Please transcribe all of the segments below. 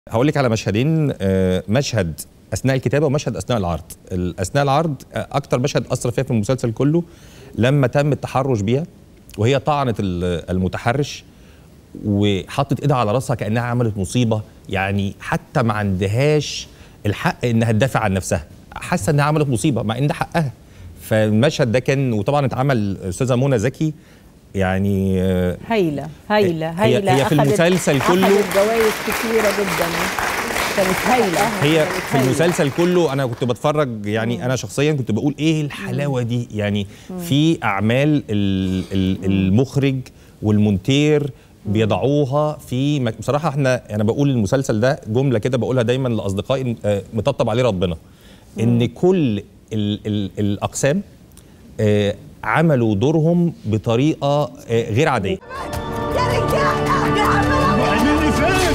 هقول لك على مشهدين آه، مشهد اثناء الكتابه ومشهد اثناء العرض ال- اثناء العرض آه، اكتر مشهد اثر فيها في المسلسل كله لما تم التحرش بيها وهي طعنت ال- المتحرش وحطت ايدها على راسها كانها عملت مصيبه يعني حتى ما عندهاش الحق انها تدافع عن نفسها حاسه انها عملت مصيبه مع ان ده حقها فالمشهد ده كان وطبعا اتعمل استاذه منى زكي يعني آه، هايله هايله هي- هايله هي في أخدت- المسلسل كله- اخذت جوائز كتيره جدا كانت هايله هي كانت في هايلة. المسلسل كله انا كنت بتفرج يعني انا شخصيا كنت بقول ايه الحلاوه دي يعني في اعمال ال- ال- المخرج والمونتير بيضعوها في مك... بصراحه احنا انا بقول المسلسل ده جمله كده بقولها دايما لاصدقائي آه، مطبطب عليه ربنا ان كل ال ال الاقسام آه، عملوا دورهم بطريقه آه، غير عاديه يا رجاله يا عم وعينيني فين؟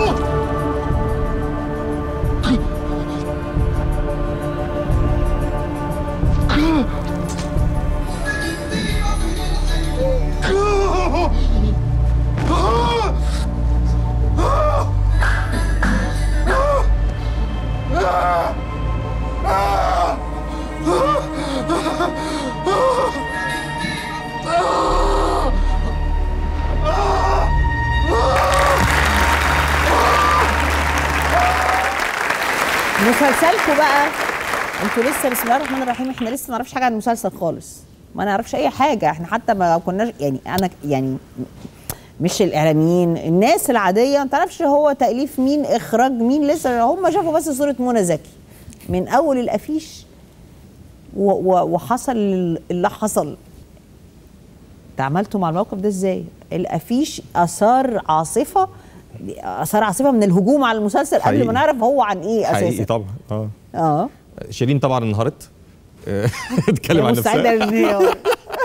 مسلسلكم بقى انتوا لسه بسم الله الرحمن الرحيم احنا لسه ما نعرفش حاجه عن المسلسل خالص ما نعرفش اي حاجه احنا حتى ما كناش يعني انا يعني مش الاعلاميين الناس العاديه ما تعرفش هو تاليف مين اخراج مين لسه هم شافوا بس صوره منى زكي من اول الافيش و- و- وحصل اللي حصل تعاملتوا مع الموقف ده ازاي الافيش اثار عاصفه اثار عاصفه من الهجوم على المسلسل قبل حقيقي. ما نعرف هو عن ايه حقيقي اساسا طبعا اه اه شيرين طبعا انهارت آه، اتكلم عن مستعده نفسها للانهيار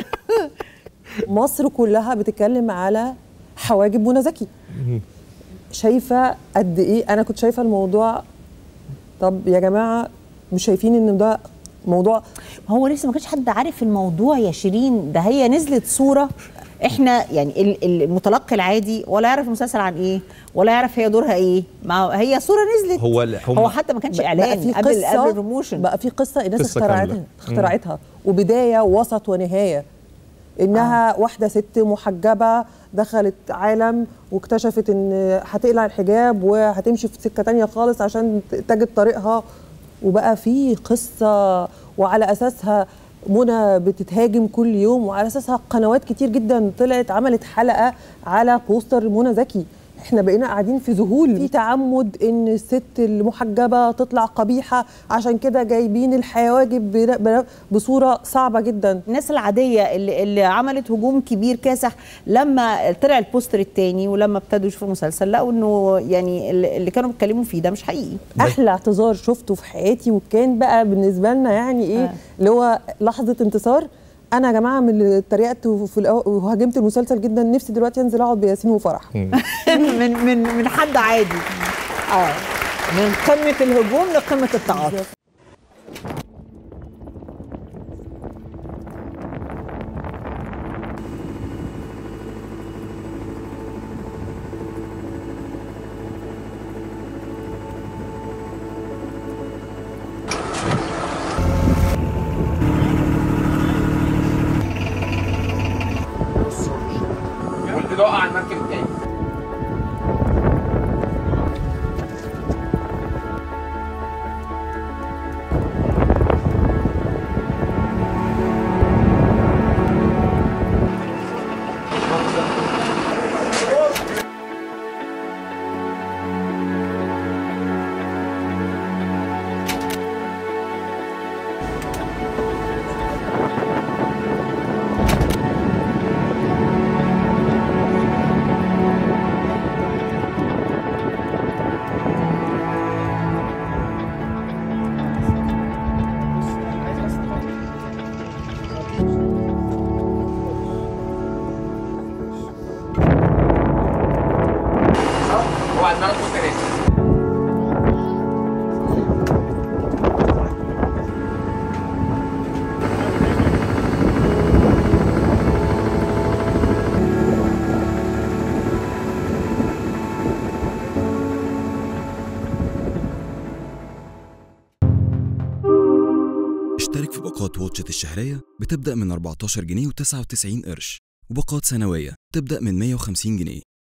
مصر كلها بتتكلم على حواجب منى زكي شايفه قد ايه انا كنت شايفه الموضوع طب يا جماعه مش شايفين ان ده موضوع هو لسه ما كانش حد عارف الموضوع يا شيرين ده هي نزلت صوره احنا يعني ال- ال- المتلقي العادي ولا يعرف المسلسل عن ايه ولا يعرف هي دورها ايه ما هي صوره نزلت هو ال- هم- هو حتى ما كانش بقى اعلان في قبل قصة قبل البروموشن بقى في قصه الناس قصة اخترعتها كاملة. اخترعتها وبدايه ووسط ونهايه انها آه. واحده ست محجبه دخلت عالم واكتشفت ان هتقلع الحجاب وهتمشي في سكه تانية خالص عشان ت- تجد طريقها وبقى في قصه وعلى اساسها منى بتتهاجم كل يوم وعلى اساسها قنوات كتير جدا طلعت عملت حلقه على بوستر منى زكي احنا بقينا قاعدين في ذهول في تعمد ان الست المحجبه تطلع قبيحه عشان كده جايبين الحواجب بر- بر- بصوره صعبه جدا الناس العاديه اللي, اللي عملت هجوم كبير كاسح لما طلع البوستر التاني ولما ابتدوا يشوفوا المسلسل لقوا انه يعني اللي اللي كانوا بيتكلموا فيه ده مش حقيقي احلى اعتذار شفته في حياتي وكان بقى بالنسبه لنا يعني ايه آه. اللي هو لحظه انتصار انا يا جماعه من اللي اتريقت في الأو- وهاجمت المسلسل جدا نفسي دلوقتي انزل اقعد بياسين وفرح من من من حد عادي اه من قمه الهجوم لقمه التعاطف قلت له اقع على المركب التاني اشترك في باقات واتشت الشهرية بتبدأ من 14 جنيه و99 قرش وباقات سنوية تبدأ من 150 جنيه